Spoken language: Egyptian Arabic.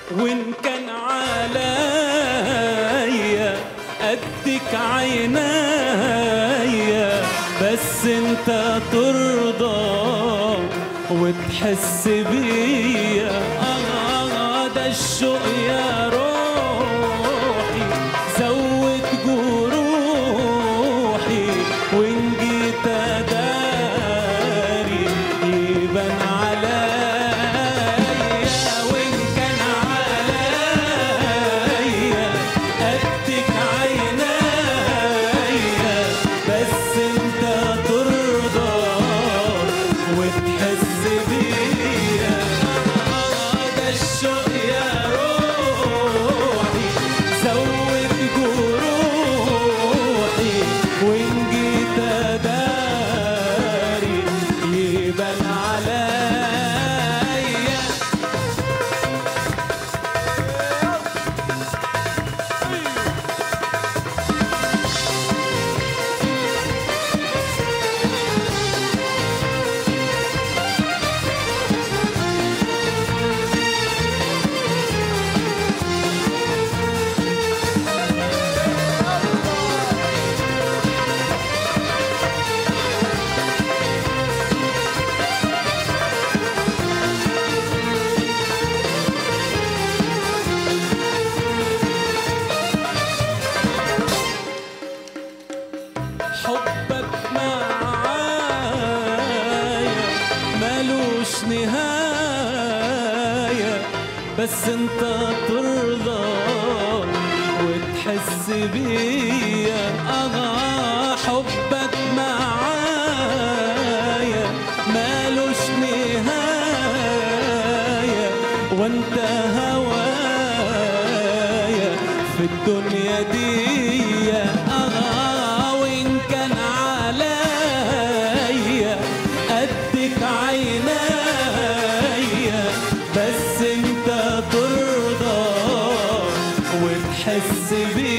وإن كان عليا قدك عينيا بس انت ترضى وتحس بيا آه ده الشوق يا روحي زود جروحي وإن جيت أداري يبان عليا وإن كان عليا قدك عينيا بس انت ترضى وتحس بيا ده الشوق يا روحي زود جروحي وإن جيت أداري يبان عليا حبك معايا ملوش نهاية بس انت ترضى وتحس بيا اه حبك معايا ملوش نهاية وانت هوايا في الدنيا دي اه وان كان عليا قدك عينيا بس انت ترضى وتحس بيا